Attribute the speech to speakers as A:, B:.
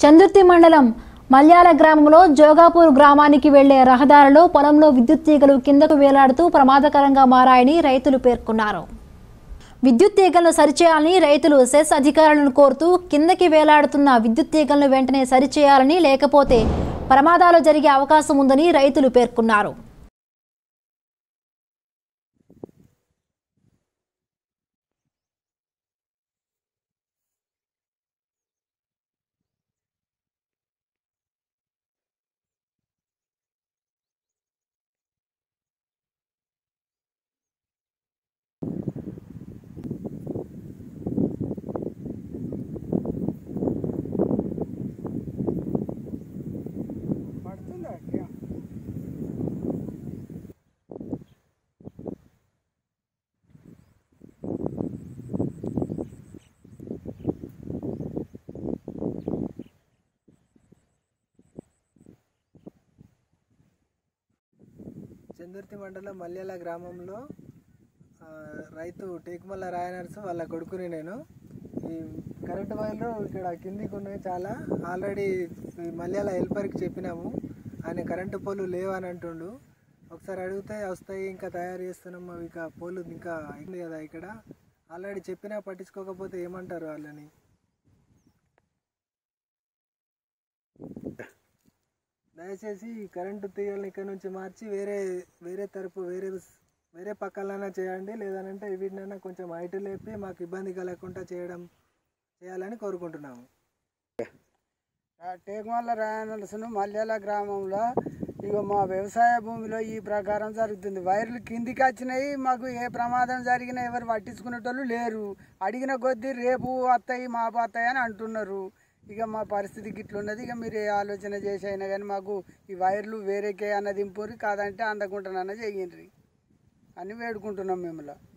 A: చందుర్తి మండలం మల్యాల గ్రామంలో జోగాపూర్ గ్రామానికి వెళ్లే రహదారిలో పొలంలో విద్యుత్ తీగలు కిందకు వేలాడుతూ ప్రమాదకరంగా మారాయని రైతులు పేర్కొన్నారు విద్యుత్ తీగలను సరిచేయాలని రైతులు సెస్ అధికారులను కోరుతూ కిందకి వేలాడుతున్న విద్యుత్ తీగలను వెంటనే సరిచేయాలని లేకపోతే ప్రమాదాలు జరిగే అవకాశం ఉందని రైతులు పేర్కొన్నారు
B: పడుతుందా చందుర్తి మండలం మల్యాల గ్రామంలో ఆ, రైతు టేకుమల్ల రాయనర్సు వాళ్ళ కొడుకుని నేను ఈ కరెంటు వైర్లు ఇక్కడ కిందికి ఉన్నాయి చాలా ఆల్రెడీ ఈ మల్యాల హెల్పర్కి చెప్పినాము ఆయన కరెంటు పోలు లేవని అంటుండు ఒకసారి అడిగితే వస్తాయి ఇంకా తయారు చేస్తున్నాం అవి ఇక పోలు ఇంకా అయింది కదా ఇక్కడ ఆల్రెడీ చెప్పినా పట్టించుకోకపోతే ఏమంటారు వాళ్ళని దయచేసి ఈ కరెంటు తీగలను ఇక్కడ నుంచి మార్చి వేరే వేరే తరపు వేరే వేరే పక్కలైనా చేయండి లేదనంటే వీటినైనా కొంచెం హైట్ లేపి మాకు ఇబ్బంది కలగకుండా చేయడం చేయాలని కోరుకుంటున్నాము
C: టేకుమల్ల రాయనలసను మల్యాల గ్రామంలో ఇక మా వ్యవసాయ భూమిలో ఈ ప్రకారం జరుగుతుంది వైర్లు కిందికి వచ్చినాయి మాకు ఏ ప్రమాదం జరిగినా ఎవరు పట్టించుకునేటోళ్ళు లేరు అడిగిన కొద్దీ రేపు వస్తాయి మాపు వస్తాయి అని అంటున్నారు ఇక మా పరిస్థితి గిట్లున్నది ఇక మీరు ఏ ఆలోచన చేసి అయినా కానీ మాకు ఈ వైర్లు వేరేకే అన్నది ఇంపూరి కాదంటే అందకుంటానన్న చెయ్యండి అని వేడుకుంటున్నాం మిమ్మల్ని